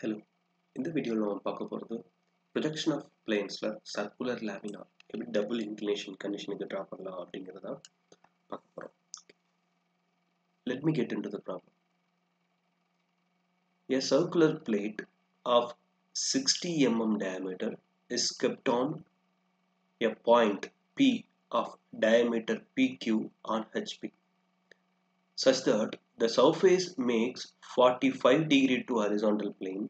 Hello இந்த வீடியோவில் நம்ம பார்க்க போகிறது ப்ரொஜெக்ஷன் ஆஃப் பிளேன்ஸில் சர்க்குலர் லேமினா எப்படி டபுள் இன்க்ளினேஷன் கண்டிஷனுக்கு ட்ரா பண்ணலாம் அப்படிங்கிறத பார்க்க போகிறோம் let me get into the problem A circular plate of 60 mm diameter is kept on a point P of diameter PQ on HP such that the surface makes 45 degree to horizontal plane.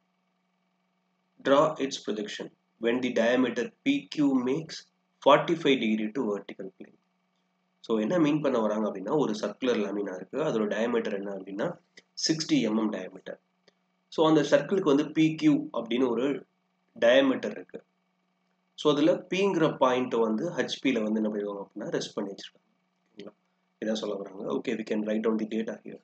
Draw its projection when the diameter PQ makes 45 degree to vertical plane. So என்ன mean பண்ண வராங்க அப்படின்னா ஒரு circular lamina இருக்குது அதோட diameter என்ன அப்படின்னா sixty MM diameter so அந்த சர்க்கிளுக்கு வந்து பிக்யூ அப்படின்னு ஒரு டயமீட்டர் இருக்குது ஸோ அதில் பிங்கிற பாயிண்ட்டை வந்து ஹெச்பியில் வந்து என்ன பண்ணிடுவாங்க அப்படின்னா ரெஸ்ட் பண்ணி வச்சுருக்காங்க ஓகேங்களா இதான் சொல்ல வராங்க okay we can write on the data here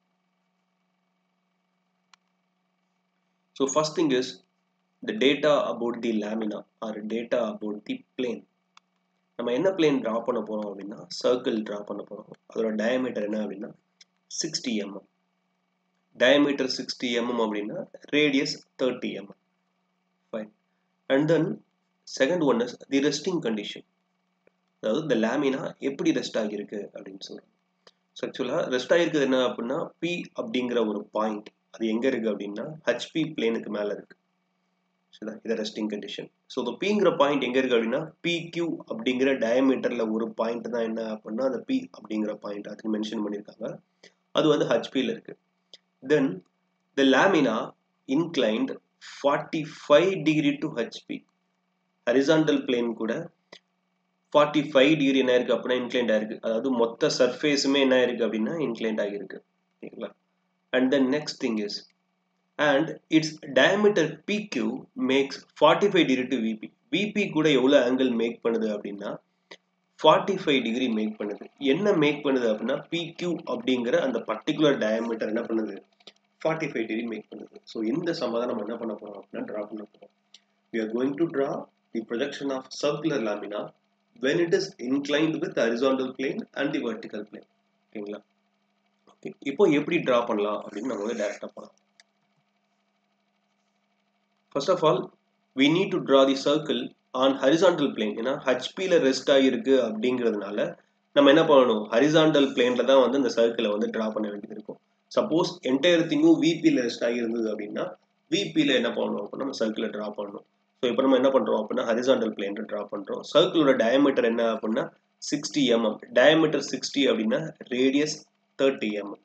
so first thing is the data about the lamina or data about the plane நம்ம என்ன பிளேன் ட்ரா பண்ண போகிறோம் அப்படின்னா சர்க்கிள் ட்ரா பண்ண போகிறோம் அதோட டயமீட்டர் என்ன அப்படின்னா sixty MM diameter sixty M M அப்படின்னா radius thirty M M fine and then second one is the resting condition அதாவது இந்த லேமினா எப்படி ரெஸ்ட் ஆகியிருக்கு அப்படின்னு சொல்கிறோம் ஸோ ஆக்சுவலாக ரெஸ்ட் ஆகிருக்குது என்ன அப்படின்னா பி அப்படிங்கிற ஒரு பாயிண்ட் அது எங்கே இருக்குது அப்படின்னா ஹெச்பி பிளேனுக்கு மேலே இருக்குது சரிதா இதை ரெஸ்டிங் கண்டிஷன் ஸோ இந்த பிங்கிற பாயிண்ட் எங்கே இருக்குது அப்படின்னா பிக்யூ அப்படிங்கிற டயமீட்டரில் ஒரு பாயிண்ட் தான் என்ன அப்படின்னா அந்த பி அப்படிங்கிற பாயிண்ட் அதுக்கு மென்ஷன் பண்ணியிருக்காங்க அது வந்து ஹெச்பியில் இருக்குது then the lamina inclined forty five degree to HP horizontal plane கூட ஃபார்ட்டி ஃபைவ் டிகிரி என்ன இருக்குது அப்படின்னா இன்க்ளைண்ட் ஆயிருக்கு அதாவது மொத்த சர்ஃபேஸுமே என்ன ஆயிருக்கு அப்படின்னா இன்க்ளைண்ட் ஆகியிருக்கு ஓகேங்களா and then next thing is and it's diameter P Q makes forty five degree to VP VP கூட எவ்வளோ ஆங்கிள் மேக் பண்ணுது அப்படின்னா ஃபார்ட்டி ஃபைவ் டிகிரி மேக் பண்ணுது என்ன மேக் பண்ணுது அப்படின்னா பிக்யூ அப்படிங்கிற அந்த பர்டிகுலர் டயமீட்டர் என்ன பண்ணுது ஃபார்ட்டி ஃபைவ் டிகிரி மேக் பண்ணுது ஸோ இந்த சமாதானம் நம்ம என்ன பண்ண போகிறோம் அப்படின்னா ட்ரா பண்ண போகிறோம் we are going to draw the projection of circular lamina when it is inclined with horizontal plane and the vertical plane ஓகேங்களா ஓகே இப்போ எப்படி ட்ரா பண்ணலாம் அப்படின்னு நம்ம வந்து டேரெக்டாக போகலாம் first of all we need to draw the circle on horizontal plane ஏன்னா ஹச்பியில் ரெஸ்ட் ஆகிருக்கு அப்படிங்கிறதுனால நம்ம என்ன பண்ணணும் ஹரிசாண்டல் பிளேனில் தான் வந்து இந்த சர்க்கிளை வந்து ட்ரா பண்ண வேண்டியது இருக்கும் சப்போஸ் என்டையர் திங்கும் விபியில் ரெஸ்ட் ஆகியிருந்தது அப்படின்னா விபியில் என்ன பண்ணணும் அப்படின்னா நம்ம சர்க்கிளை ட்ரா பண்ணணும் ஸோ இப்போ நம்ம என்ன பண்ணுறோம் அப்படின்னா ஹரிசாண்டல் பிளேனில் ட்ரா பண்ணுறோம் சர்க்கிளோட டயமீட்டர் என்ன அப்படின்னா சிக்ஸ்டி எம்எம் டயமீட்டர் சிக்ஸ்டி அப்படின்னா radius thirty mm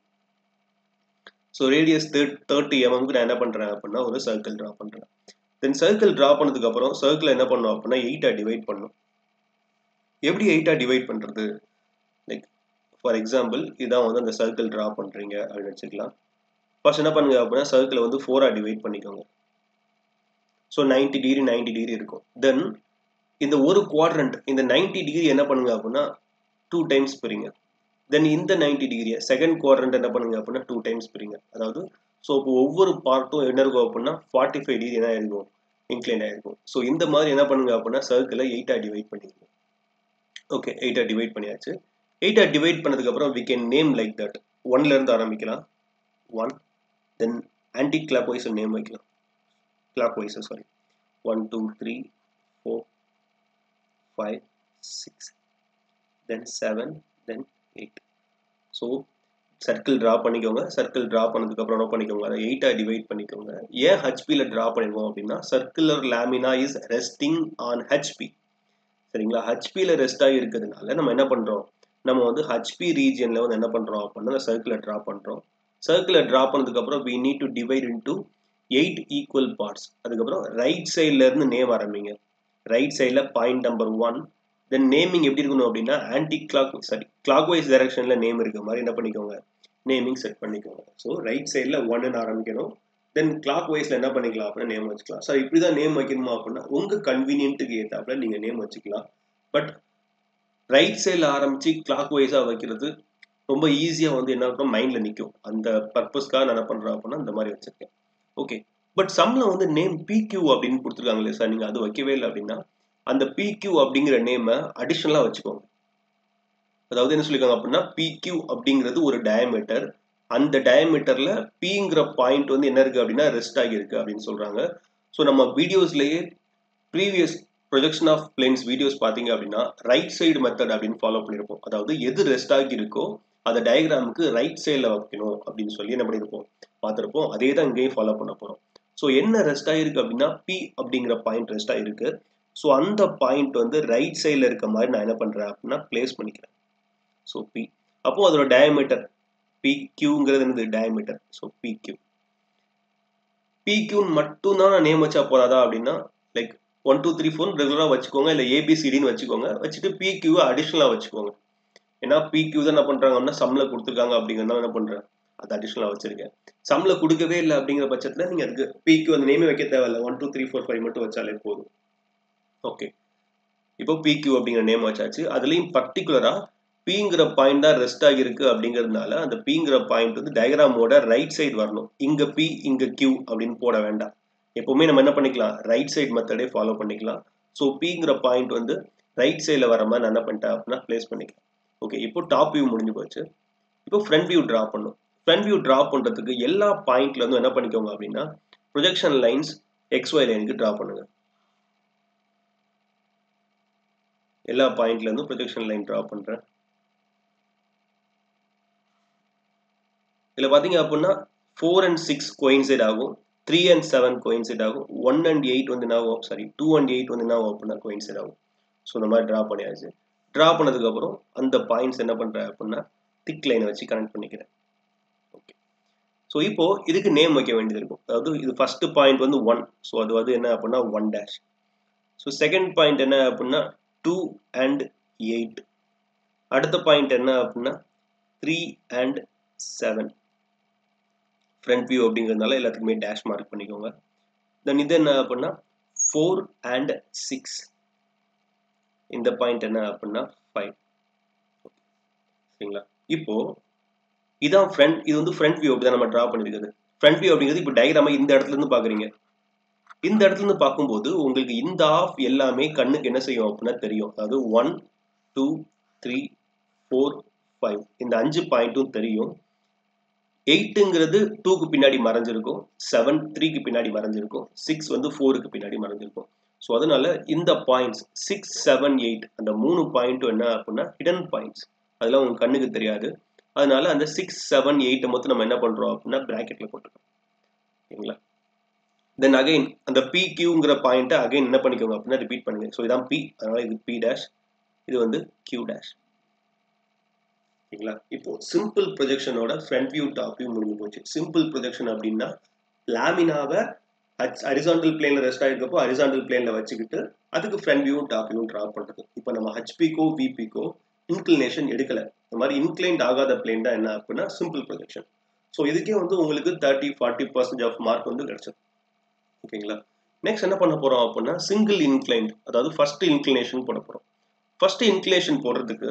so radius third thirty எம்எம்க்கு நான் என்ன பண்ணுறேன் அப்படின்னா ஒரு சர்க்கிள் ட்ரா பண்ணுறேன் தென் சர்க்கிள் ட்ரா பண்ணதுக்கு அப்புறம் சர்க்கிள் என்ன பண்ணோம் அப்படின்னா எயிட்டா டிவைட் பண்ணும் எப்படி எயிட்டா டிவைட் பண்ணுறது லைக் ஃபார் எக்ஸாம்பிள் இதான் வந்து அந்த சர்க்கிள் ட்ரா பண்ணுறீங்க அப்படின்னு வச்சுக்கலாம் ஃபர்ஸ்ட் என்ன பண்ணுங்க அப்படின்னா சர்க்கிளை வந்து ஃபோரா டிவைட் பண்ணிக்கோங்க so ninety degree ninety degree இருக்கும் தென் இந்த ஒரு குவாட்ரண்ட் இந்த நைன்டி டிகிரி என்ன பண்ணுங்க அப்படின்னா டூ டைம்ஸ் பிரிங்க தென் இந்த நைன்டி டிகிரியை செகண்ட் குவாட்ரண்ட் என்ன பண்ணுங்க அப்படின்னா டூ டைம்ஸ் பிரிங்க அதாவது ஸோ இப்போ ஒவ்வொரு பார்ட்டும் என்ன இருக்கும் அப்படின்னா ஃபார்ட்டி ஃபைவ் டிகிரி என்ன இருக்கும் இன்க்ளைண்ட் ஆயிருக்கும் ஸோ இந்த மாதிரி என்ன பண்ணுங்க அப்படின்னா சர்க்கிளை எயிட்டா டிவைட் பண்ணிருக்கோம் ஓகே எயிட்டா டிவைட் பண்ணியாச்சு எயிட்டா டிவைட் பண்ணதுக்கப்புறம் we can name like that ஒன்ல இருந்து ஆரம்பிக்கலாம் one then anticlockwise name வைக்கலாம் clockwise sorry one two three four five six then seven then eight so circle draw பண்ணிக்கோங்க சர்க்கிள் ட்ரா பண்ணதுக்கப்புறம் என்ன பண்ணிக்கோங்க அதை எயிட்டாக டிவைட் பண்ணிக்கோங்க ஏன் ஹெச்பியில் ட்ரா பண்ணிருக்கோம் அப்படின்னா circular lamina is resting on HP சரிங்களா ஹெச்பியில் ரெஸ்ட் ஆகி இருக்கிறதுனால நம்ம என்ன பண்ணுறோம் நம்ம வந்து ஹெச்பி ரீஜியனில் வந்து என்ன பண்ணுறோம் அப்படின்னா அந்த சர்க்கிளை ட்ரா பண்ணுறோம் சர்க்கிளை ட்ரா பண்ணதுக்கப்புறம் we need to divide into eight equal parts அதுக்கப்புறம் ரைட் சைட்லேருந்து நேம் ஆரம்பிங்க ரைட் சைடில் point number one then naming எப்படி இருக்கணும் அப்படின்னா anticlockwise sorry clockwise டைரக்ஷனில் நேம் இருக்க மாதிரி என்ன பண்ணிக்கோங்க நேமிங் செட் பண்ணிக்கோங்க ஸோ ரைட் சைடில் ஒன்னு ஆரம்பிக்கணும் தென் கிளாக் வைஸில் என்ன பண்ணிக்கலாம் அப்படின்னா நேம் வச்சுக்கலாம் சார் இப்படி தான் நேம் வைக்கணுமா அப்படின்னா உங்கள் கன்வீனியன்ட்டுக்கு ஏற்றாப்புல நீங்கள் நேம் வச்சுக்கலாம் பட் ரைட் சைடில் ஆரம்பித்து கிளாக் வைஸாக வைக்கிறது ரொம்ப ஈஸியாக வந்து என்ன இருக்கும் மைண்டில் நிற்கும் அந்த பர்பஸ்க்காக நான் என்ன பண்ணுறேன் அப்படின்னா இந்த மாதிரி வச்சுருக்கேன் ஓகே பட் சம்மில் வந்து நேம் பிக்யூ அப்படின்னு கொடுத்துருக்காங்களே சார் நீங்கள் அது வைக்கவே இல்லை அப்படின்னா அந்த பிக்யூ அப்படிங்கிற நேமை அடிஷ்னலாக வச்சுக்கோங்க அதாவது என்ன சொல்லியிருக்காங்க அப்படின்னா பிக்யூ அப்படிங்கிறது ஒரு டயமீட்டர் அந்த டயமீட்டர்ல பிங்கிற பாயிண்ட் வந்து என்ன இருக்கு அப்படின்னா ரெஸ்ட் ஆகியிருக்கு அப்படின்னு சொல்றாங்க ஸோ நம்ம வீடியோஸ்லயே previous projection of planes videos பார்த்தீங்க அப்படின்னா ரைட் சைடு மெத்தட் அப்படின்னு ஃபாலோ பண்ணியிருப்போம் அதாவது எது ரெஸ்ட் ஆகி இருக்கோ அந்த டயக்ராமுக்கு ரைட் சைடில் வைக்கணும் அப்படின்னு சொல்லி என்ன பண்ணியிருப்போம் பார்த்துருப்போம் அதே தான் இங்கேயும் ஃபாலோ பண்ண போகிறோம் ஸோ என்ன ரெஸ்ட் ஆகிருக்கு அப்படின்னா பி அப்படிங்கிற பாயிண்ட் ரெஸ்ட் ஆகிருக்கு ஸோ அந்த பாயிண்ட் வந்து ரைட் சைடில் இருக்க மாதிரி நான் என்ன பண்ணுறேன் அப்படின்னா பிளேஸ் பண்ணிக்கிறேன் ஸோ பி அப்போ அதோட டயமீட்டர் பி கியூங்கிறது என்னது diameter so P Q P கியூன்னு மட்டும் தான் நான் நேம் வச்சா போறாதா அப்படின்னா like one two three four ரெகுலராக வச்சுக்கோங்க இல்லை ஏபிசிடின்னு வச்சுக்கோங்க வச்சுட்டு பி கியூ அடிஷ்னலாக வச்சுக்கோங்க ஏன்னா பி கியூ தான் என்ன பண்ணுறாங்க அப்படின்னா சம்மில் கொடுத்துருக்காங்க அப்படிங்கிறத என்ன பண்ணுறேன் அது அடிஷ்னலாக வச்சிருக்கேன் சம்மில் கொடுக்கவே இல்லை அப்படிங்கிற பட்சத்தில் நீங்கள் அதுக்கு பி கியூ அந்த நேமே வைக்க தேவையில்ல one two three four five மட்டும் வச்சாலே போதும் ஓகே இப்போ பி கியூ அப்படிங்கிற நேம் வச்சாச்சு அதுலேயும் பர்டிகுலராக பிங்கிற பாயிண்ட் தான் ரெஸ்ட் ஆகியிருக்கு அப்படிங்கிறதுனால அந்த பிங்கிற பாயிண்ட் வந்து டயக்ராமோட ரைட் சைடு வரணும் இங்க பி இங்க கியூ அப்படின்னு போட வேண்டாம் எப்பவுமே நம்ம என்ன பண்ணிக்கலாம் ரைட் சைடு மெத்தடே ஃபாலோ பண்ணிக்கலாம் ஸோ பிங்கிற பாயிண்ட் வந்து ரைட் சைடில் வர மாதிரி நான் என்ன பண்ணிட்டேன் அப்படின்னா பிளேஸ் பண்ணிக்கலாம் ஓகே இப்போ டாப் வியூ முடிஞ்சு போச்சு இப்போ ஃப்ரண்ட் வியூ ட்ரா பண்ணும் ஃப்ரண்ட் வியூ ட்ரா பண்ணுறதுக்கு எல்லா பாயிண்ட்ல இருந்தும் என்ன பண்ணிக்கோங்க அப்படின்னா ப்ரொஜெக்ஷன் லைன்ஸ் எக்ஸ் ஒய் லைனுக்கு ட்ரா பண்ணுங்க எல்லா பாயிண்ட்ல இருந்தும் ப்ரொஜெக்ஷன் லைன் ட்ரா பண்ணுறேன் இதில் பார்த்தீங்க அப்படின்னா ஃபோர் அண்ட் சிக்ஸ் கோயின்சைட் ஆகும் த்ரீ அண்ட் செவன் கோயின்சைட் ஆகும் ஒன் அண்ட் எயிட் வந்து என்ன ஆகும் சாரி டூ அண்ட் எயிட் வந்து என்ன ஆகும் அப்படின்னா கோயின்சைட் ஆகும் ஸோ இந்த மாதிரி ட்ரா பண்ணியாச்சு ட்ரா பண்ணதுக்கப்புறம் அந்த பாயிண்ட்ஸ் என்ன பண்ணுறேன் அப்படின்னா திக் லைனை வச்சு கனெக்ட் பண்ணிக்கிறேன் ஓகே ஸோ இப்போ இதுக்கு நேம் வைக்க வேண்டியது இருக்கும் அதாவது இது ஃபர்ஸ்ட் பாயிண்ட் வந்து ஒன் ஸோ அது வந்து என்ன அப்படின்னா one dash so second point என்ன அப்படின்னா டூ அண்ட் எயிட் அடுத்த பாயிண்ட் என்ன அப்படின்னா three and seven front view அப்படிங்கிறதுனால எல்லாத்துக்குமே டேஷ் மார்க் பண்ணிக்கோங்க தென் இது என்ன அப்படின்னா ஃபோர் அண்ட் சிக்ஸ் இந்த பாயிண்ட் என்ன அப்படின்னா ஃபைவ் சரிங்களா இப்போ இதான் ஃப்ரண்ட் இது வந்து ஃப்ரண்ட் வியூ அப்படி தான் நம்ம ட்ரா பண்ணியிருக்குது ஃப்ரண்ட் வியூ அப்படிங்கிறது இப்போ டயக்ராமை இந்த இடத்துல இருந்து பார்க்குறீங்க இந்த இடத்துல இருந்து பார்க்கும்போது உங்களுக்கு இந்த ஆஃப் எல்லாமே கண்ணுக்கு என்ன செய்யும் அப்படின்னா தெரியும் அதாவது one two three four five இந்த அஞ்சு பாயிண்ட்டும் தெரியும் எயிட்டுங்கிறது டூக்கு பின்னாடி மறைஞ்சிருக்கும் செவன் த்ரீக்கு பின்னாடி மறைஞ்சிருக்கும் சிக்ஸ் வந்து ஃபோருக்கு பின்னாடி மறைஞ்சிருக்கும் ஸோ அதனால இந்த பாயிண்ட்ஸ் சிக்ஸ் செவன் எயிட் அந்த மூணு பாயிண்ட்டும் என்ன அப்படின்னா ஹிடன் பாயிண்ட்ஸ் அதெல்லாம் உங்களுக்கு கண்ணுக்கு தெரியாது அதனால அந்த சிக்ஸ் செவன் எயிட்டை மொத்தம் நம்ம என்ன பண்றோம் அப்படின்னா பிராக்கெட்ல போட்டுருக்கோம் ஓகேங்களா தென் அகைன் அந்த பி கியூங்கிற பாயிண்ட்டை அகைன் என்ன பண்ணிக்கோங்க அப்படின்னா ரிப்பீட் பண்ணுங்க ஸோ இதான் பி அதனால இது பி டேஷ் இது வந்து கியூ டேஷ் ஓகேங்களா இப்போ சிம்பிள் ப்ரொஜெக்ஷனோட ஃப்ரண்ட் வியூ டாப் வியூ முடிஞ்சு போச்சு சிம்பிள் ப்ரொஜெக்ஷன் அப்படின்னா லாமினாவை ஹரிசாண்டல் பிளேன்ல ரெஸ்ட் ஆகிருக்கப்போ ஹரிசாண்டல் பிளேன்ல வச்சுக்கிட்டு அதுக்கு front view top view draw பண்றது இப்போ நம்ம ஹெச்பிக்கோ விபிக்கோ இன்க்ளினேஷன் எடுக்கல இந்த மாதிரி இன்க்ளைன்ட் ஆகாத பிளேன் தான் என்ன அப்படின்னா சிம்பிள் ப்ரொஜெக்ஷன் ஸோ இதுக்கே வந்து உங்களுக்கு thirty forty percent of mark வந்து கிடைச்சது ஓகேங்களா நெக்ஸ்ட் என்ன பண்ண போறோம் அப்படின்னா சிங்கிள் இன்க்ளைன்ட் அதாவது ஃபர்ஸ்ட் இன்க்ளினேஷன் போட போறோம் ஃபர்ஸ்ட் இன்க்ளினேஷன் போடுறதுக்கு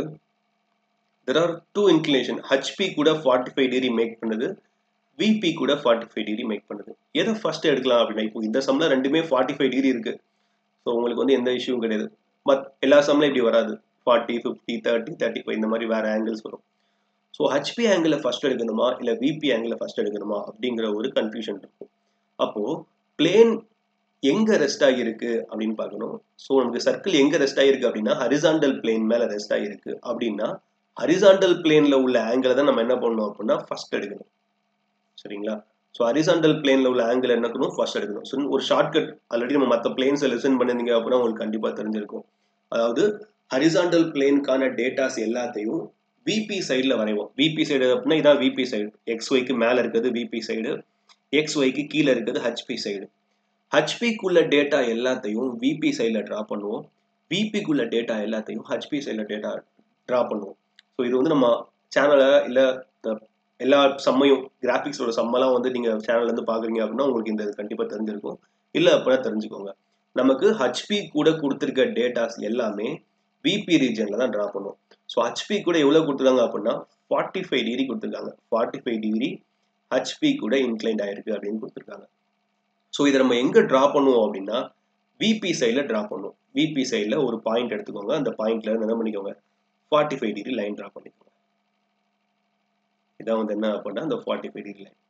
there are two inclination HP கூட ஃபார்ட்டி ஃபைவ் டிகிரி மேக் பண்ணுது விபி கூட ஃபார்ட்டி ஃபைவ் டிகிரி மேக் பண்ணுது எதை ஃபர்ஸ்ட் எடுக்கலாம் அப்படின்னா இப்போ இந்த சம்ல ரெண்டுமே ஃபார்ட்டி ஃபைவ் டிகிரி இருக்கு ஸோ உங்களுக்கு வந்து எந்த இஷ்யூவும் கிடையாது பட் எல்லா சம்ல இப்படி வராது forty fifty thirty thirty five இந்த மாதிரி வேற ஆங்கிள்ஸ் வரும் ஸோ ஹச்பி ஆங்கிள் ஃபர்ஸ்ட் எடுக்கணுமா இல்லை விபி ஆங்கிள் ஃபர்ஸ்ட் எடுக்கணுமா அப்படிங்கிற ஒரு கன்ஃபியூஷன் இருக்கும் அப்போ பிளேன் எங்க ரெஸ்ட் ஆகியிருக்கு அப்படின்னு பார்க்கணும் ஸோ நமக்கு சர்க்கிள் எங்க ரெஸ்ட் ஆகிருக்கு அப்படின்னா ஹரிசாண்டல் பிளேன் மேல ரெஸ்ட் ஆகிருக்கு அப்படின்னா ஹரிசாண்டல் பிளேன்ல உள்ள ஆங்கிளை தான் நம்ம என்ன பண்ணணும் அப்படின்னா ஃபர்ஸ்ட் எடுக்கணும் சரிங்களா ஸோ ஹரிசாண்டல் பிளேன்ல உள்ள ஆங்கிள் என்ன இருக்கணும் ஃபர்ஸ்ட் எடுக்கணும் ஸோ ஒரு ஷார்ட்கட் ஆல்ரெடி நம்ம மற்ற பிளேன்ஸை லெசன் பண்ணிருந்தீங்க அப்படின்னா உங்களுக்கு கண்டிப்பாக தெரிஞ்சிருக்கும் அதாவது ஹரிசாண்டல் பிளேனுக்கான டேட்டாஸ் எல்லாத்தையும் விபி சைடில் வரைவோம் விபி சைடு அப்படின்னா இதான் விபி சைடு எக்ஸ் ஒய்க்கு மேலே இருக்கிறது விபி சைடு எக்ஸ் ஒய்க்கு கீழே இருக்கிறது ஹச்பி சைடு ஹச்பிக்குள்ள டேட்டா எல்லாத்தையும் விபி சைடில் ட்ரா பண்ணுவோம் விபிக்குள்ள டேட்டா எல்லாத்தையும் ஹச்பி சைடில் டேட்டா ட்ரா பண்ணுவோம் ஸோ இது வந்து நம்ம சேனலை இல்லை எல்லா செம்மையும் கிராஃபிக்ஸோட செம்மெல்லாம் வந்து நீங்கள் சேனல்லேருந்து பார்க்குறீங்க அப்படின்னா உங்களுக்கு இந்த கண்டிப்பாக தெரிஞ்சிருக்கும் இல்லை அப்படின்னா தெரிஞ்சுக்கோங்க நமக்கு ஹச்பி கூட கொடுத்துருக்க டேட்டாஸ் எல்லாமே விபி ரீஜனில் தான் ட்ரா பண்ணுவோம் ஸோ ஹச்பி கூட எவ்வளோ கொடுத்துருக்காங்க அப்படின்னா ஃபார்ட்டி ஃபைவ் டிகிரி கொடுத்துருக்காங்க ஃபார்ட்டி ஃபைவ் டிகிரி ஹச்பி கூட இன்க்ளைண்ட் ஆயிருக்கு அப்படின்னு கொடுத்துருக்காங்க ஸோ இதை நம்ம எங்கே ட்ரா பண்ணுவோம் அப்படின்னா விபி சைடில் ட்ரா பண்ணுவோம் விபி சைடில் ஒரு பாயிண்ட் எடுத்துக்கோங்க அந்த பாயிண்ட்ல என்ன பண்ணிக்கோங்க forty five degree line draw பண்ணிக்கோங்க இதான் வந்து என்ன அப்படின்னா அந்த forty five degree line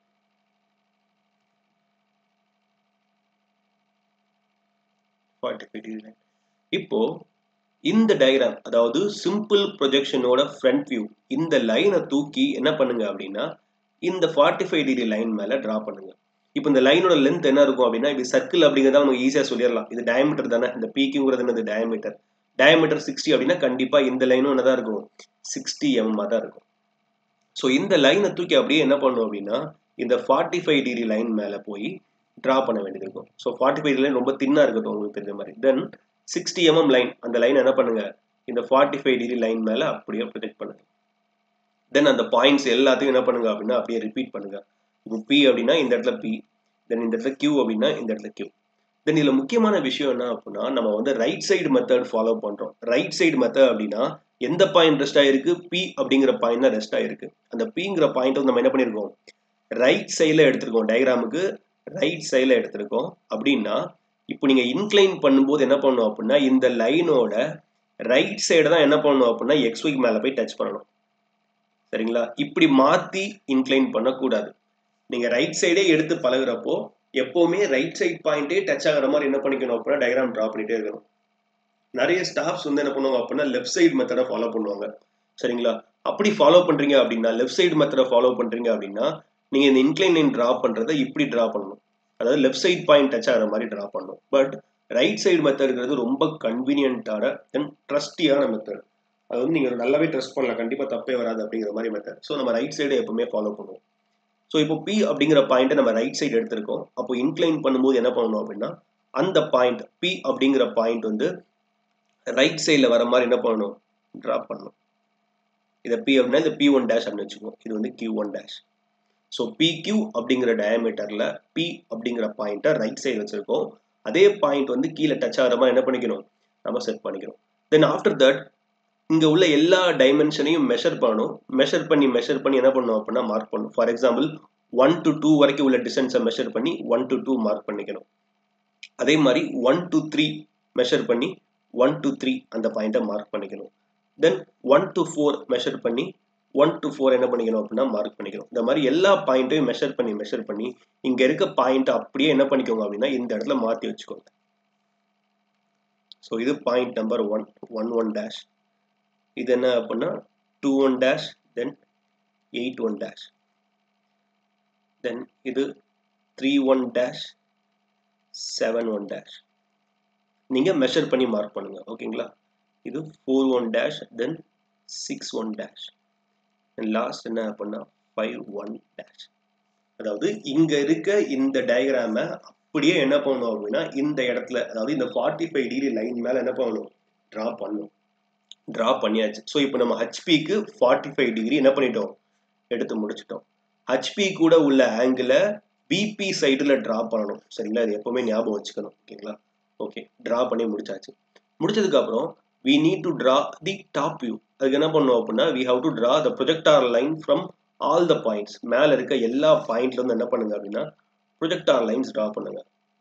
forty five degree line இப்போ இந்த டயக்ராம் அதாவது சிம்பிள் ப்ரொஜெக்ஷனோட ஃப்ரண்ட் வியூ இந்த லைனை தூக்கி என்ன பண்ணுங்க அப்படின்னா இந்த ஃபார்ட்டி ஃபைவ் டிகிரி லைன் மேலே ட்ரா பண்ணுங்க இப்போ இந்த லைனோட லென்த் என்ன இருக்கும் அப்படின்னா இது சர்க்கிள் அப்படிங்கிறத நமக்கு ஈஸியாக சொல்லிடலாம் இது டயமீட்டர் தானே இந்த பீக்குங்கிறது என்னது டயமீட்டர் டயமீட்டர் சிக்ஸ்டி அப்படின்னா கண்டிப்பாக இந்த லைனும் என்னதான் இருக்கும் சிக்ஸ்டி எம்மா தான் இருக்கும் ஸோ இந்த லைனை தூக்கி அப்படியே என்ன பண்ணும் அப்படின்னா இந்த ஃபார்ட்டி ஃபைவ் டிகிரி லைன் மேலே போய் ட்ரா பண்ண வேண்டியது இருக்கும் ஸோ ஃபார்ட்டி ஃபைவ் லைன் ரொம்ப தின்னாக இருக்கட்டும் உங்களுக்கு தெரிஞ்ச மாதிரி தென் சிக்ஸ்டி எம்எம் லைன் அந்த லைன் என்ன பண்ணுங்க இந்த ஃபார்ட்டி ஃபைவ் டிகிரி லைன் மேலே அப்படியே ப்ரொஜெக்ட் பண்ணுங்க தென் அந்த பாயிண்ட்ஸ் எல்லாத்தையும் என்ன பண்ணுங்க அப்படின்னா அப்படியே ரிப்பீட் பண்ணுங்க இப்போ பி அப்படின்னா இந்த இடத்துல பி தென் இந்த இடத்துல கியூ அப்படின்னா இந்த இடத்துல கியூ தென் இதில் முக்கியமான விஷயம் என்ன அப்படின்னா நம்ம வந்து ரைட் சைடு மெத்தட் ஃபாலோ பண்ணுறோம் ரைட் சைடு மெத்தட் அப்படின்னா எந்த பாயிண்ட் ரெஸ்ட் ஆயிருக்கு பி அப்படிங்கிற பாயிண்ட் தான் ரெஸ்ட் ஆயிருக்கு அந்த பிங்கிற பாயிண்ட் வந்து நம்ம என்ன பண்ணியிருக்கோம் ரைட் சைடில் எடுத்திருக்கோம் டயக்ராமுக்கு ரைட் சைடில் எடுத்திருக்கோம் அப்படின்னா இப்போ நீங்கள் இன்க்ளைன் பண்ணும்போது என்ன பண்ணணும் அப்படின்னா இந்த லைனோட ரைட் சைடு தான் என்ன பண்ணணும் அப்படின்னா எக்ஸ் ஒய்க்கு மேலே போய் டச் பண்ணணும் சரிங்களா இப்படி மாற்றி இன்க்ளைன் பண்ணக்கூடாது நீங்கள் ரைட் சைடே எடுத்து பழகுறப்போ எப்போவுமே ரைட் சைட் பாயிண்டே டச் ஆகிற மாதிரி என்ன பண்ணிக்கணும் அப்படின்னா டயக்ராம் ட்ரா பண்ணிட்டே இருக்கணும் நிறைய ஸ்டாஃப்ஸ் வந்து என்ன பண்ணுவாங்க அப்படின்னா லெஃப்ட் சைடு மெத்தடை ஃபாலோ பண்ணுவாங்க சரிங்களா அப்படி ஃபாலோ பண்ணுறீங்க அப்படின்னா லெஃப்ட் சைடு மெத்தடை ஃபாலோ பண்ணுறீங்க அப்படின்னா நீங்கள் இந்த இன்க்ளைன் லைன் ட்ரா பண்ணுறதை இப்படி ட்ரா பண்ணணும் அதாவது லெஃப்ட் சைட் பாயிண்ட் டச் ஆகிற மாதிரி ட்ரா பண்ணணும் பட் ரைட் சைடு மெத்தடுங்கிறது ரொம்ப கன்வீனியன்ட்டான தென் ட்ரஸ்டியான மெத்தட் அது வந்து நீங்கள் நல்லாவே ட்ரஸ்ட் பண்ணலாம் கண்டிப்பாக தப்பே வராது அப்படிங்கிற மாதிரி மெத்தட் ஸோ நம்ம ரைட் சைடு எப்பவுமே ஃபாலோ பண்ணுவோம் ஸோ இப்போ பி அப்படிங்கிற பாயிண்ட்டை நம்ம ரைட் சைடு எடுத்திருக்கோம் அப்போ இன்க்ளைன் பண்ணும்போது என்ன பண்ணணும் அப்படின்னா அந்த பாயிண்ட் பி அப்படிங்கிற பாயிண்ட் வந்து ரைட் சைடில் வர மாதிரி என்ன பண்ணணும் ட்ரா பண்ணணும் இதை பி அப்படின்னா இந்த பி ஒன் டேஷ் அப்படின்னு வச்சுக்கோம் இது வந்து Q one dash so PQ அப்படிங்கிற டயமீட்டரில் பி அப்படிங்கிற பாயிண்ட்டை ரைட் சைடு வச்சுருக்கோம் அதே பாயிண்ட் வந்து கீழே டச் ஆகிற மாதிரி என்ன பண்ணிக்கணும் நம்ம செட் பண்ணிக்கணும் தென் ஆஃப்டர் தட் இங்கே உள்ள எல்லா டைமென்ஷனையும் மெஷர் பண்ணணும் மெஷர் பண்ணி மெஷர் பண்ணி என்ன பண்ணணும் அப்படின்னா மார்க் பண்ணணும் for example one to two வரைக்கும் உள்ள டிஸ்டன்ஸை மெஷர் பண்ணி ஒன் டு டூ மார்க் பண்ணிக்கணும் அதே மாதிரி ஒன் டு த்ரீ மெஷர் பண்ணி ஒன் டு த்ரீ அந்த பாயிண்ட்டை மார்க் பண்ணிக்கணும் then one to four measure பண்ணி ஒன் டு ஃபோர் என்ன பண்ணிக்கணும் அப்படின்னா மார்க் பண்ணிக்கணும் இந்த மாதிரி எல்லா பாயிண்ட்டையும் மெஷர் பண்ணி மெஷர் பண்ணி இங்கே இருக்க பாயிண்ட்டை அப்படியே என்ன பண்ணிக்கோங்க அப்படின்னா இந்த இடத்துல மாற்றி வச்சுக்கோங்க ஸோ இது பாயிண்ட் நம்பர் ஒன் ஒன் ஒன் டேஷ் இது என்ன அப்படின்னா two one dash then eight one dash then இது three one dash seven one dash நீங்கள் மெஷர் பண்ணி மார்க் பண்ணுங்க ஓகேங்களா இது four one dash then six one dash and last என்ன அப்படின்னா ஃபைவ் ஒன் டேஷ் அதாவது இங்கே இருக்க இந்த டயக்ராமை அப்படியே என்ன பண்ணணும் அப்படின்னா இந்த இடத்துல அதாவது இந்த ஃபார்ட்டி ஃபைவ் டிகிரி லைன் மேலே என்ன பண்ணணும் ட்ரா பண்ணணும் ட்ரா பண்ணியாச்சு ஸோ இப்போ நம்ம ஹச்பிக்கு ஃபார்ட்டி ஃபைவ் டிகிரி என்ன பண்ணிட்டோம் எடுத்து முடிச்சிட்டோம் ஹச்பி கூட உள்ள ஆங்கிளை பிபி சைடில் ட்ரா பண்ணணும் சரிங்களா இது எப்போவுமே ஞாபகம் வச்சுக்கணும் ஓகேங்களா ஓகே ட்ரா பண்ணி முடிச்சாச்சு முடிச்சதுக்கப்புறம் we need to draw the top view அதுக்கு என்ன பண்ணுவோம் அப்படின்னா we have to draw the projector line from all the points மேலே இருக்க எல்லா பாயிண்ட்ல இருந்து என்ன பண்ணுங்க அப்படின்னா ப்ரொஜெக்டார் லைன்ஸ் ட்ரா பண்ணுங்க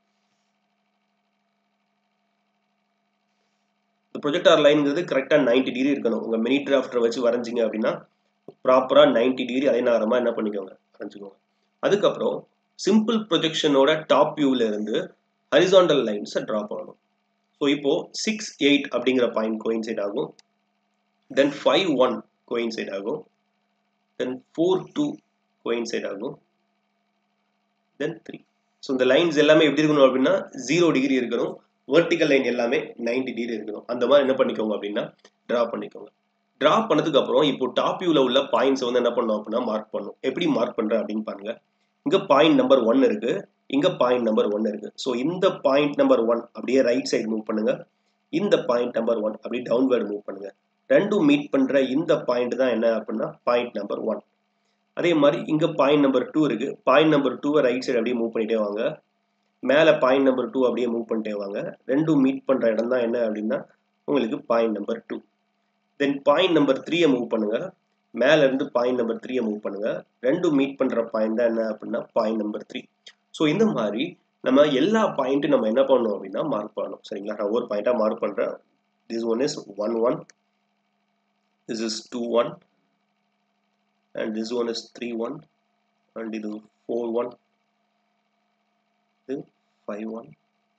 ப்ரொஜெக்டார் லைன்ங்கிறது கரெக்டாக நைன்டி டிகிரி இருக்கணும் உங்கள் மினி டிராஃப்டர் வச்சு வரைஞ்சிங்க அப்படின்னா ப்ராப்பராக நைன்டி டிகிரி அலைநாரமாக என்ன பண்ணிக்கோங்க வரைஞ்சிக்கோங்க அதுக்கப்புறம் சிம்பிள் ப்ரொஜெக்ஷனோட டாப் வியூவில் இருந்து ஹரிசாண்டல் லைன்ஸை ட்ரா பண்ணணும் ஸோ இப்போ சிக்ஸ் எயிட் அப்படிங்கிற பாயிண்ட் கோயின்சைட் ஆகும் தென் ஃபைவ் ஒன் கோயின்சைட் ஆகும் தென் ஃபோர் டூ கோயின்சைட் ஆகும் தென் த்ரீ ஸோ இந்த லைன்ஸ் எல்லாமே எப்படி இருக்கணும் அப்படின்னா ஜீரோ டிகிரி இருக்கணும் வெர்டிக்கல் லைன் எல்லாமே நைன்டி டிகிரி இருக்கணும் அந்த மாதிரி என்ன பண்ணிக்கோங்க அப்படின்னா ட்ரா பண்ணிக்கோங்க ட்ரா பண்ணதுக்கு அப்புறம் இப்போ டாப் வியூவில் உள்ள பாயிண்ட்ஸ் வந்து என்ன பண்ணோம் அப்படின்னா மார்க் பண்ணும் எப்படி மார்க் பண்ணுறேன் அப்படின்னு பாருங்க இங்கே பாயிண்ட் நம்பர் ஒன் இருக்கு இங்கே பாயிண்ட் நம்பர் ஒன் இருக்கு ஸோ இந்த பாயிண்ட் நம்பர் ஒன் அப்படியே ரைட் சைடு மூவ் பண்ணுங்க இந்த பாயிண்ட் நம்பர் ஒன் அப்படியே டவுன்வேர்டு மூவ் பண்ணுங்க ரெண்டும் மீட் பண்ணுற இந்த பாயிண்ட் தான் என்ன அப்படின்னா பாயிண்ட் நம்பர் ஒன் அதே மாதிரி இங்கே பாயிண்ட் நம்பர் டூ இருக்கு பாயிண்ட் நம்பர் டூவை ரைட் சைடு அப்படியே மூவ் பண்ணிட்டே வாங்க மேலே பாயிண்ட் நம்பர் டூ அப்படியே மூவ் பண்ணிட்டே வாங்க ரெண்டும் மீட் பண்ணுற இடம் தான் என்ன அப்படின்னா உங்களுக்கு point number two then point number த்ரீயை மூவ் பண்ணுங்க மேல இருந்து பாயிண்ட் நம்பர் த்ரீயை மூவ் பண்ணுங்க ரெண்டும் மீட் பண்ற பாயிண்ட் தான் என்ன அப்படின்னா பாயிண்ட் நம்பர் த்ரீ ஸோ இந்த மாதிரி நம்ம எல்லா பாயிண்ட்டும் நம்ம என்ன பண்ணணும் அப்படின்னா மார்க் பண்ணணும் சரிங்களா நான் ஒவ்வொரு பாயிண்டா மார்க் பண்றேன் this one is one one this is two one and this one is 3 1 and இது 4 1 இது 5 1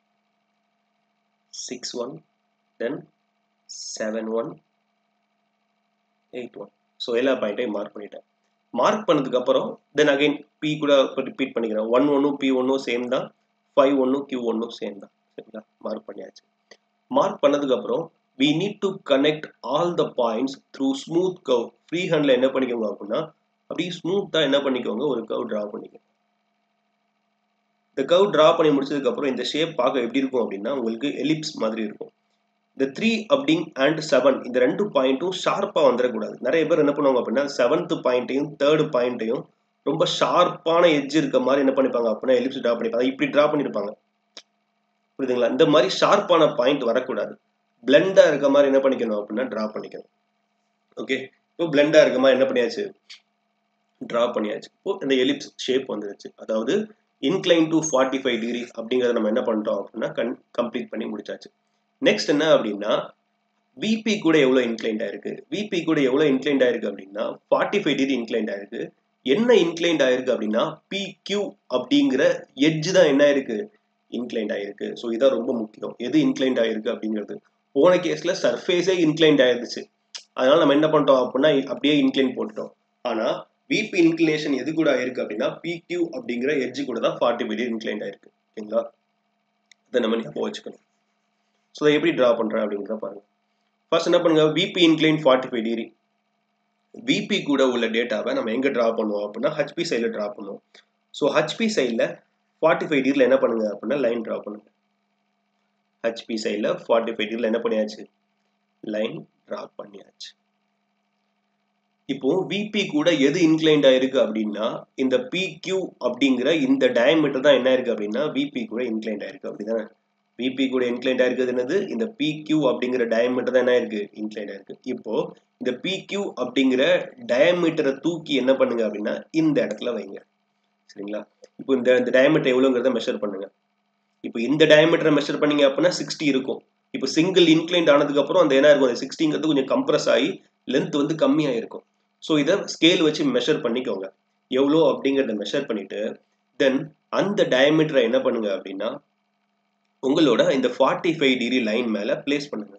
6 1 then 7 1 8 1 ஸோ எல்லா பாயிண்ட்டையும் மார்க் பண்ணிட்டேன் மார்க் பண்ணதுக்கு அப்புறம் தென் அகைன் பி கூட ரிப்பீட் பண்ணிக்கிறேன் ஒன் ஒன்னும் பி ஒன்னும் சேம் தான் ஃபைவ் ஒன்னும் கியூ ஒன்னும் சேம் தான் சரிங்களா மார்க் பண்ணியாச்சு மார்க் பண்ணதுக்கு அப்புறம் we need to connect all the points through smooth curve free handle என்ன பண்ணிக்கோங்க அப்படின்னா அப்படியே ஸ்மூத்தாக என்ன பண்ணிக்கோங்க ஒரு கவ் ட்ரா பண்ணிக்கோங்க இந்த கவ் ட்ரா பண்ணி முடிச்சதுக்கு அப்புறம் இந்த ஷேப் பார்க்க எப்படி இருக்கும் அப்படின்னா உங்களுக்கு எலிப்ஸ் மாதிரி இருக்கும் இந்த த்ரீ அப்படிங் அண்ட் செவன் இந்த ரெண்டு பாயிண்ட்டும் ஷார்ப்பாக வந்துடக்கூடாது நிறைய பேர் என்ன பண்ணுவாங்க அப்படின்னா செவன்த் பாயிண்ட்டையும் தேர்டு பாயிண்ட்டையும் ரொம்ப ஷார்ப்பான எட்ஜ் இருக்க மாதிரி என்ன பண்ணிப்பாங்க அப்படின்னா எலிப்ஸ் ட்ரா பண்ணிப்பாங்க இப்படி ட்ரா பண்ணியிருப்பாங்க புரியுதுங்களா இந்த மாதிரி ஷார்ப்பான பாயிண்ட் வரக்கூடாது பிளெண்டாக இருக்க மாதிரி என்ன பண்ணிக்கணும் அப்படின்னா ட்ரா பண்ணிக்கணும் ஓகே இப்போ பிளெண்டாக இருக்க மாதிரி என்ன பண்ணியாச்சு ட்ரா பண்ணியாச்சு இப்போ இந்த எலிப்ஸ் ஷேப் வந்துருச்சு அதாவது incline to forty five degree அப்படிங்கிறத நம்ம என்ன பண்ணிட்டோம் அப்படின்னா கன் கம்ப்ளீட் பண்ணி முடிச்சாச்சு நெக்ஸ்ட் என்ன அப்படின்னா விபி கூட எவ்வளோ இன்க்ளைண்ட் ஆயிருக்கு விபி கூட எவ்வளோ இன்க்ளைண்ட் ஆயிருக்கு அப்படின்னா ஃபார்ட்டி ஃபைவ் டிகிரி இன்க்ளைண்ட் ஆயிருக்கு என்ன இன்க்ளைண்ட் ஆயிருக்கு அப்படின்னா பி கியூ அப்படிங்கிற எட்ஜ் தான் என்ன ஆயிருக்கு இன்க்ளைண்ட் ஆயிருக்கு ஸோ இதான் ரொம்ப முக்கியம் எது இன்க்ளைண்ட் ஆயிருக்கு அப்படிங்கிறது போன கேஸ்ல சர்ஃபேஸே இன்க்ளைண்ட் ஆயிருந்துச்சு அதனால நம்ம என்ன பண்ணிட்டோம் அப்படின்னா அப்படியே இன்க்ளைன் போட்டுட்டோம் ஆனா விபி இன்க்ளினேஷன் எது கூட ஆயிருக்கு அப்படின்னா பிக்யூ அப்படிங்கிற எட்ஜ் கூட தான் ஃபார்ட்டி டிகிரி இன்க்ளைண்ட் ஆயிருக்கு ஓகேங்களா இதை நம்ம ஞாபகம் வச்சுக்கணும் ஸோ இதை எப்படி ட்ரா பண்ணுறேன் அப்படிங்கிறத பாருங்க ஃபர்ஸ்ட் என்ன பண்ணுங்க VP incline forty five degree VP கூட உள்ள டேட்டாவை நம்ம எங்கே ட்ரா பண்ணுவோம் அப்படின்னா ஹச்பி சைடில் ட்ரா பண்ணுவோம் ஸோ ஹச்பி சைடில் ஃபார்ட்டி ஃபைவ் டிகிரியில் என்ன பண்ணுங்க அப்படின்னா லைன் ட்ரா பண்ணுங்க ஹச்பி சைடில் ஃபார்ட்டி ஃபைவ் டிகிரியில் என்ன பண்ணியாச்சு லைன் ட்ரா பண்ணியாச்சு இப்போ விபி கூட எது இன்க்ளைண்ட் ஆயிருக்கு அப்படின்னா இந்த பிக்யூ அப்படிங்கிற இந்த டயமீட்டர் தான் என்ன இருக்கு அப்படின்னா விபி கூட இன்க்ளைண்ட் ஆயிருக்கு அப்படிதானே விபி கூட இன்க்ளைண்ட் ஆயிருக்குது என்னது இந்த பிக்யூ அப்படிங்கிற டயமீட்டர் தான் என்ன இருக்கு இன்க்ளைண்ட் ஆயிருக்கு இப்போ இந்த பிக்யூ அப்படிங்கிற டயமீட்டரை தூக்கி என்ன பண்ணுங்க அப்படின்னா இந்த இடத்துல வைங்க சரிங்களா இப்போ இந்த இந்த டயமீட்டர் எவ்வளோங்கிறத மெஷர் பண்ணுங்க இப்போ இந்த டயமீட்டரை மெஷர் பண்ணீங்க அப்படின்னா சிக்ஸ்டி இருக்கும் இப்போ சிங்கிள் இன்க்ளைண்ட் ஆனதுக்கு அப்புறம் அந்த என்ன இருக்கும் அந்த சிக்ஸ்டிங்கிறது கொஞ்சம் கம்ப்ரஸ் ஆகி லென்த் வந்து கம்மியாக இருக்கும் ஸோ இதை ஸ்கேல் வச்சு மெஷர் பண்ணிக்கோங்க எவ்வளோ அப்படிங்கிறத மெஷர் பண்ணிட்டு தென் அந்த டயமீட்டரை என்ன பண்ணுங்க அப்படின்னா உங்களோட இந்த ஃபார்ட்டி ஃபைவ் டிகிரி லைன் மேலே பிளேஸ் பண்ணுங்க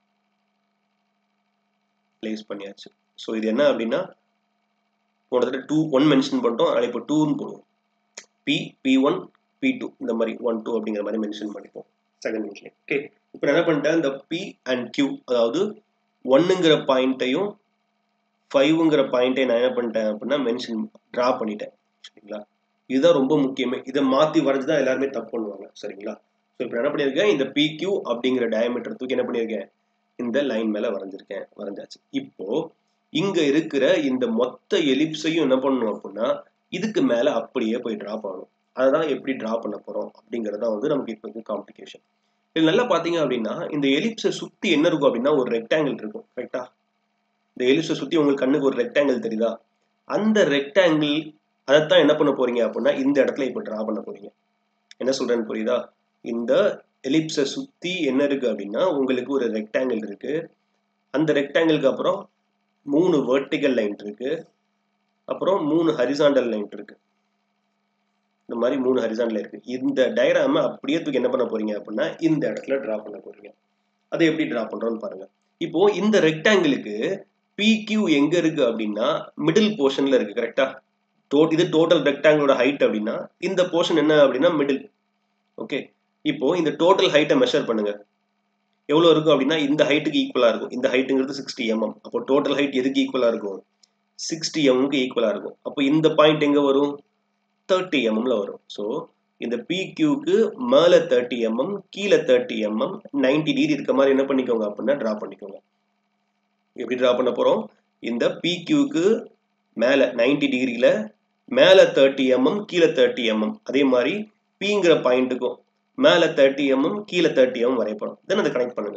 பிளேஸ் பண்ணியாச்சு ஸோ இது என்ன அப்படின்னா போன தடவை டூ ஒன் மென்ஷன் பண்ணிட்டோம் அதனால் இப்போ டூன்னு போடுவோம் P P one P two இந்த மாதிரி ஒன் டூ அப்படிங்கிற மாதிரி மென்ஷன் பண்ணிப்போம் செகண்ட் இன்க்ளைன் ஓகே இப்போ என்ன பண்ணிட்டேன் இந்த பி அண்ட் கியூ அதாவது ஒன்னுங்கிற பாயிண்ட்டையும் ஃபைவ்ங்கிற பாயிண்ட்டை நான் என்ன பண்ணிட்டேன் அப்படின்னா மென்ஷன் ட்ரா பண்ணிட்டேன் சரிங்களா இதுதான் ரொம்ப முக்கியமே இதை மாற்றி வரைஞ்சு தான் எல்லாருமே தப்பு பண்ணுவாங்க சரிங்களா ஸோ இப்போ என்ன பண்ணியிருக்கேன் இந்த பிக்யூ அப்படிங்கிற டயமீட்டர் தூக்கி என்ன பண்ணியிருக்கேன் இந்த லைன் மேலே வரைஞ்சிருக்கேன் வரைஞ்சாச்சு இப்போ இங்க இருக்கிற இந்த மொத்த எலிப்ஸையும் என்ன பண்ணணும் அப்படின்னா இதுக்கு மேல அப்படியே போய் ட்ரா பண்ணணும் அதுதான் எப்படி ட்ரா பண்ண போறோம் அப்படிங்கறத வந்து நமக்கு இப்போ வந்து காம்ப்ளிகேஷன் இது நல்லா பாத்தீங்க அப்படின்னா இந்த எலிப்ஸை சுத்தி என்ன இருக்கும் அப்படின்னா ஒரு ரெக்டாங்கிள் இருக்கும் கரெக்டா இந்த எலிப்ஸை சுத்தி உங்களுக்கு கண்ணுக்கு ஒரு ரெக்டாங்கிள் தெரியுதா அந்த ரெக்டாங்கிள் அதைத்தான் என்ன பண்ண போறீங்க அப்படின்னா இந்த இடத்துல இப்போ ட்ரா பண்ண போறீங்க என்ன சொல்றேன்னு புரியுதா இந்த எலிப்ஸை சுத்தி என்ன இருக்கு அப்படின்னா உங்களுக்கு ஒரு ரெக்டாங்கிள் இருக்கு அந்த ரெக்டாங்கிளுக்கு அப்புறம் மூணு வெர்டிக்கல் லைன் இருக்கு அப்புறம் மூணு ஹரிசாண்டல் லைன் இருக்கு இந்த மாதிரி மூணு ஹரிசாண்டல் இருக்கு இந்த டயராம அப்படியே தூக்கி என்ன பண்ண போறீங்க அப்படின்னா இந்த இடத்துல டிரா பண்ண போறீங்க அதை எப்படி டிரா பண்றோம்னு பாருங்க இப்போ இந்த ரெக்டாங்கிளுக்கு பிக்யூ எங்க இருக்கு அப்படின்னா மிடில் போர்ஷன்ல இருக்கு கரெக்டா இது டோட்டல் ரெக்டாங்கிளோட ஹைட் அப்படின்னா இந்த போர்ஷன் என்ன அப்படின்னா மிடில் ஓகே இப்போ இந்த டோட்டல் ஹைட்டை மெஷர் பண்ணுங்க எவ்வளோ இருக்கும் அப்படின்னா இந்த ஹைட்டுக்கு ஈக்குவலாக இருக்கும் இந்த ஹைட்டுங்கிறது சிக்ஸ்டி எம்எம் அப்போ டோட்டல் ஹைட் எதுக்கு ஈக்குவலாக இருக்கும் சிக்ஸ்டி எம்எம்க்கு ஈக்குவலாக இருக்கும் அப்போ இந்த பாயிண்ட் எங்கே வரும் தேர்ட்டி எம்எம்ல வரும் ஸோ இந்த பிக்யூக்கு மேலே தேர்ட்டி எம்எம் கீழே தேர்ட்டி எம்எம் நைன்டி டிகிரி இருக்க மாதிரி என்ன பண்ணிக்கோங்க அப்படின்னா ட்ரா பண்ணிக்கோங்க எப்படி ட்ரா பண்ண போகிறோம் இந்த பிக்யூக்கு மேலே நைன்டி டிகிரியில் மேலே தேர்ட்டி எம்எம் கீழே தேர்ட்டி எம்எம் அதே மாதிரி பிங்கிற பாயிண்ட்டுக்கும் மேலே தேர்ட்டி எம்எம் கீழே தேர்ட்டி எம்எம் வரையப்படும் தென் அதை கனெக்ட் பண்ணுங்க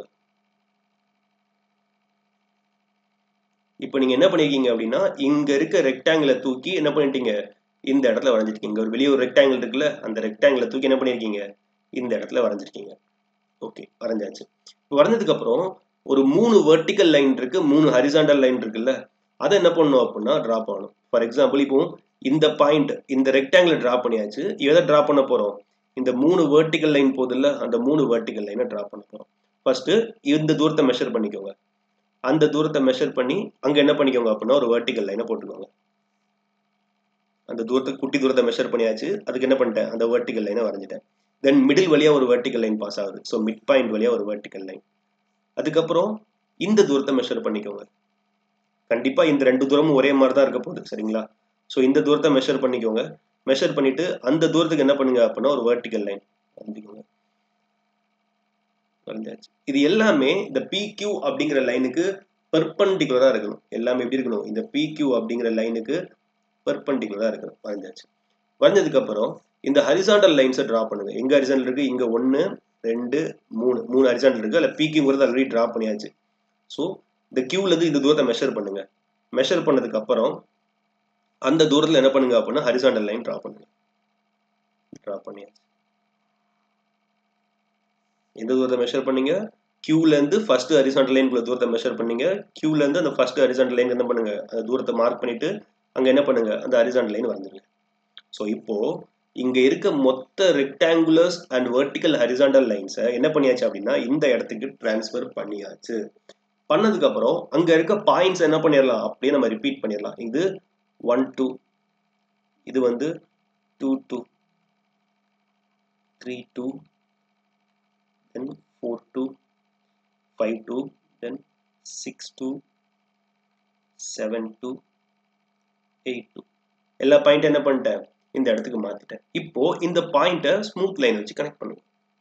இப்போ நீங்க என்ன பண்ணிருக்கீங்க அப்படின்னா இங்க இருக்க ரெக்டாங்கிளை தூக்கி என்ன பண்ணிட்டீங்க இந்த இடத்துல வரைஞ்சிருக்கீங்க ஒரு வெளியே ஒரு ரெக்டாங்கிள் இருக்குல்ல அந்த ரெக்டாங்கிளை தூக்கி என்ன பண்ணிருக்கீங்க இந்த இடத்துல வரைஞ்சிருக்கீங்க ஓகே வரைஞ்சாச்சு இப்போ வரைஞ்சதுக்கு அப்புறம் ஒரு மூணு வெர்டிக்கல் லைன் இருக்கு மூணு ஹரிசாண்டல் லைன் இருக்குல்ல அதை என்ன பண்ணணும் அப்படின்னா ட்ரா பண்ணணும் ஃபார் எக்ஸாம்பிள் இப்போ இந்த பாயிண்ட் இந்த ரெக்டாங்கிள் ட்ரா பண்ணியாச்சு எதை ட்ரா பண்ண போறோம் இந்த மூணு வேர்ட்டிக்கல் லைன் போதில்ல அந்த மூணு வேர்ட்டிக்கல் லைனை ட்ரா பண்ண போறோம் ஃபர்ஸ்ட் இந்த தூரத்தை மெஷர் பண்ணிக்கோங்க அந்த தூரத்தை மெஷர் பண்ணி அங்க என்ன பண்ணிக்கோங்க அப்படின்னா ஒரு வேர்ட்டிக்கல் லைனை போட்டுக்கோங்க அந்த தூரத்தை குட்டி தூரத்தை மெஷர் பண்ணியாச்சு அதுக்கு என்ன பண்ணிட்டேன் அந்த வேர்ட்டிக்கல் லைனை வரைஞ்சிட்டேன் தென் மிடில் வழியா ஒரு வேர்ட்டிக்கல் லைன் பாஸ் ஆகுது ஸோ மிட் பாயிண்ட் வழியா ஒரு வேர்ட்டிக்கல் லைன் அதுக்கப்புறம் இந்த தூரத்தை மெஷர் பண்ணிக்கோங்க கண்டிப்பா இந்த ரெண்டு தூரமும் ஒரே மாதிரி தான் இருக்க போகுது சரிங்களா ஸோ இந்த தூரத்தை மெஷர் பண்ணிக்கோங்க மெஷர் பண்ணிட்டு அந்த தூரத்துக்கு என்ன பண்ணுங்க அப்படின்னா ஒரு வேர்ட்டிக்கல் லைன் வரைஞ்சிக்கோங்க வரைஞ்சாச்சு இது எல்லாமே இந்த PQ அப்படிங்கிற லைனுக்கு பெர்பண்டிகுலரா இருக்கணும் எல்லாமே எப்படி இருக்கணும் இந்த PQ அப்படிங்கிற லைனுக்கு பெர்பண்டிகுலரா இருக்கணும் வரைஞ்சாச்சு வரைஞ்சதுக்கு அப்புறம் இந்த ஹரிசாண்டல் லைன்ஸை டிரா பண்ணுங்க எங்க ஹரிசாண்டல் இருக்கு இங்க ஒன்னு ரெண்டு மூணு மூணு ஹரிசாண்டல் இருக்கு அல்ல பிக்யூங்கிறது ஆல்ரெடி டிரா பண்ணியாச்சு ஸோ இந்த கியூல இருந்து இந்த தூரத்தை மெஷர் பண்ணுங்க மெஷர் பண்ணதுக்கு அப்புறம் அந்த தூரத்துல என்ன பண்ணுங்க அப்படின்னா ஹரிசாண்டல் லைன் டிரா பண்ணுங்க டிரா பண்ணியாச்சு எந்த தூரத்தை மெஷர் பண்ணீங்க கியூல இருந்து ஃபர்ஸ்ட் ஹரிசாண்டல் லைன் தூரத்தை மெஷர் பண்ணீங்க கியூல இருந்து அந்த ஃபர்ஸ்ட் ஹரிசாண்டல் லைன் என்ன பண்ணுங்க அந்த தூரத்தை மார்க் பண்ணிட்டு அங்க என்ன பண்ணுங்க அந்த ஹரிசாண்டல் லைன் வந்துருங்க ஸோ இப்போ இங்க இருக்க மொத்த ரெக்டாங்குலர்ஸ் அண்ட் வெர்டிக்கல் ஹரிசாண்டல் லைன்ஸை என்ன பண்ணியாச்சு அப்படின்னா இந்த இடத்துக்கு டிரான்ஸ்ஃபர் பண்ணியாச்சு பண்ணதுக்கு அப்புறம் அங்க இருக்க பாயிண்ட்ஸ் என்ன பண்ணிடலாம் அப்படியே நம்ம ரிப்பீட் பண்ணிடலாம் இது ஒன் டூ இது வந்து two two three two then four two five two then six two seven two eight two எல்லா பாயிண்ட் என்ன பண்ணிட்டேன் இந்த இடத்துக்கு மாத்திட்டேன் இப்போ இந்த பாயிண்ட்டை ஸ்மூத் லைன் வச்சு கனெக்ட் பண்ணுங்க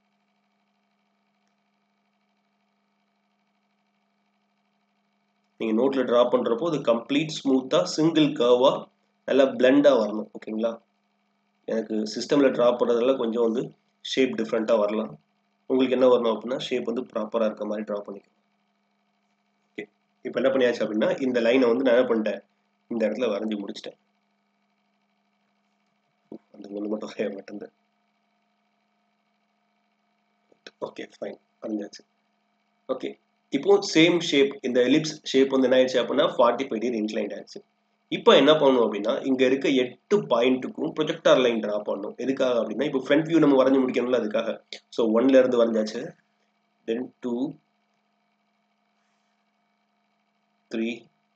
நீங்க நோட்ல டிரா பண்றப்போ அது கம்ப்ளீட் ஸ்மூத்தா சிங்கிள் கர்வா நல்லா பிளெண்டா வரணும் ஓகேங்களா எனக்கு சிஸ்டம்ல டிரா பண்றதுல கொஞ்சம் வந்து ஷேப் டிஃப்ரெண்டா வரலாம் உங்களுக்கு என்ன வரணும் அப்படின்னா ஷேப் வந்து ப்ராப்பரா இருக்க மாதிரி டிரா பண்ணிக்கணும் ஓகே இப்போ என்ன பண்ணியாச்சு அப்படின்னா இந்த லைனை வந்து நான் என்ன பண்ணிட்டேன் இந்த இடத்துல வரைஞ்சி முடிச்சிட்டேன் அந்த ஒன்று மட்டும் வரைய மாட்டேங்குது ஓகே ஃபைன் வரைஞ்சாச்சு ஓகே இப்போ சேம் ஷேப் இந்த எலிப்ஸ் ஷேப் வந்து என்ன ஆயிடுச்சு அப்படின்னா ஃபார்ட்டி ஃபைவ் டிகிரி இன்க்ளைண்ட் ஆயிடுச்சு இப்போ என்ன பண்ணணும் அப்படின்னா இங்க இருக்க எட்டு பாயிண்ட்டுக்கும் ப்ரொஜெக்டார் லைன் டிரா பண்ணணும் எதுக்காக அப்படின்னா இப்போ ஃப்ரண்ட் வியூ நம்ம வரைஞ்சு முடிக்கணும்ல அதுக்காக ஸோ ஒன்ல இருந்து வரைஞ்சாச்சு then two three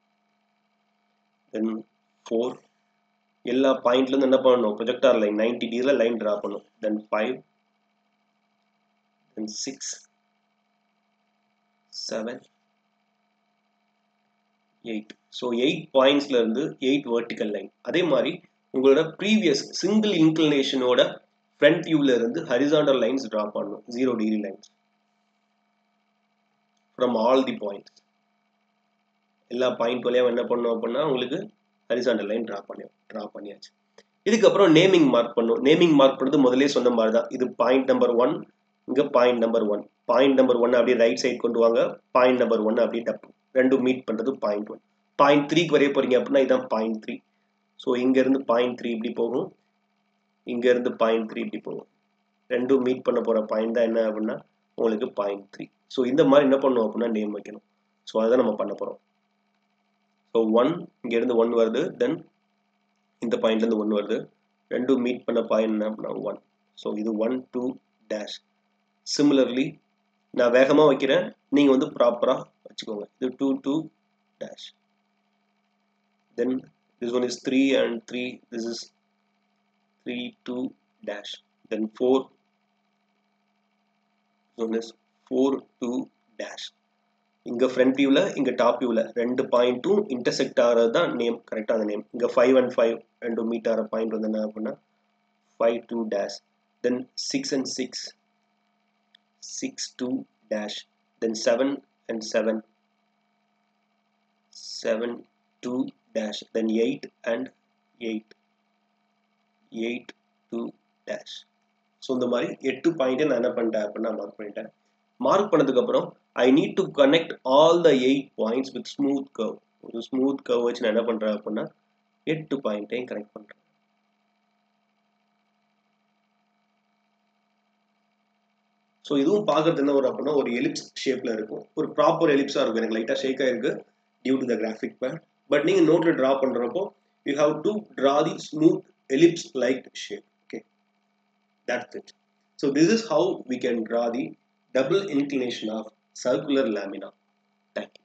then four எல்லா பாயிண்ட்ல இருந்து என்ன பண்ணணும் ப்ரொஜெக்டார் லைன் நைன்டி டிகிரில லைன் டிரா பண்ணும் then five then six seven eight so eight பாயிண்ட்ஸ்ல இருந்து எயிட் வெர்டிக்கல் லைன் அதே மாதிரி உங்களோட ப்ரீவியஸ் சிங்கிள் இன்க்ளினேஷனோட ஃப்ரண்ட் வியூல இருந்து ஹரிசாண்டல் லைன்ஸ் டிரா பண்ணணும் zero degree lines from all the points எல்லா பாயிண்ட் வழியாக என்ன பண்ணோம் அப்படின்னா உங்களுக்கு ஹரிசாண்டல் லைன் ட்ரா பண்ணி ட்ரா பண்ணியாச்சு இதுக்கப்புறம் நேமிங் மார்க் பண்ணும் நேமிங் மார்க் பண்ணது முதலே சொன்ன மாதிரி தான் இது பாயிண்ட் நம்பர் ஒன் இங்கே point number one point number one அப்படியே ரைட் சைட் கொண்டு வாங்க பாயிண்ட் நம்பர் ஒன் அப்படியே டப் ரெண்டும் மீட் பண்ணுறது பாயிண்ட் ஒன் பாயிண்ட் த்ரீக்கு வரைய போறீங்க அப்படின்னா இதுதான் பாயிண்ட் த்ரீ ஸோ இங்கேருந்து பாயிண்ட் த்ரீ இப்படி போகும் இங்கேருந்து பாயிண்ட் த்ரீ இப்படி போகும் ரெண்டும் மீட் பண்ண போகிற பாயிண்ட் தான் என்ன அப்படின்னா உங்களுக்கு பாயிண்ட் த்ரீ ஸோ இந்த மாதிரி என்ன பண்ணுவோம் அப்படின்னா நேம் வைக்கணும் ஸோ அதை நம்ம பண்ண போகிறோம் ஸோ ஒன் இங்கேருந்து ஒன் வருது தென் இந்த பாயிண்ட்லேருந்து ஒன் வருது ரெண்டும் மீட் பண்ண பாயிண்ட் என்ன அப்படின்னா ஒன் ஸோ இது ஒன் டூ டேஷ் சிமிலர்லி நான் வேகமாக வைக்கிறேன் நீங்கள் வந்து ப்ராப்பராக வச்சுக்கோங்க இது two two dash then this one is three and three this is three two dash then four one is four two dash இங்க ஃப்ரண்ட் வியூல இங்க டாப் வியூல ரெண்டு பாயிண்ட்டும் இன்டர்செக்ட் ஆகிறது தான் நேம் கரெக்டான நேம் இங்க ஃபைவ் அண்ட் ஃபைவ் ரெண்டு மீட் ஆகிற பாயிண்ட் வந்து என்ன அப்படின்னா five two dash then six and six six two dash then seven and seven seven two dash then eight and eight eight two dash so இந்த மாதிரி எட்டு பாயிண்ட்டை நான் என்ன பண்ணிட்டேன் அப்படின்னா மார்க் பண்ணிட்டேன் மார்க் பண்ணதுக்கு அப்புறம் I need to connect all the eight points with smooth curve ஒரு ஸ்மூத் கர்வ் வச்சு நான் என்ன பண்றேன் அப்படின்னா எட்டு பாயிண்ட்டையும் கனெக்ட் பண்றேன் ஸோ இதுவும் பார்க்கறது என்ன ஒரு அப்படின்னா ஒரு எலிப்ஸ் ஷேப்ல இருக்கும் ஒரு ப்ராப்பர் எலிப்ஸா இருக்கும் எனக்கு லைட்டா ஷேக் ஆயிருக்கு due to the graphic pad but நீங்கள் நோட்டில் ட்ரா பண்ணுறப்போ you have to draw the smooth ellipse like shape okay that's it so this is how we can draw the double inclination of circular lamina. Thank you.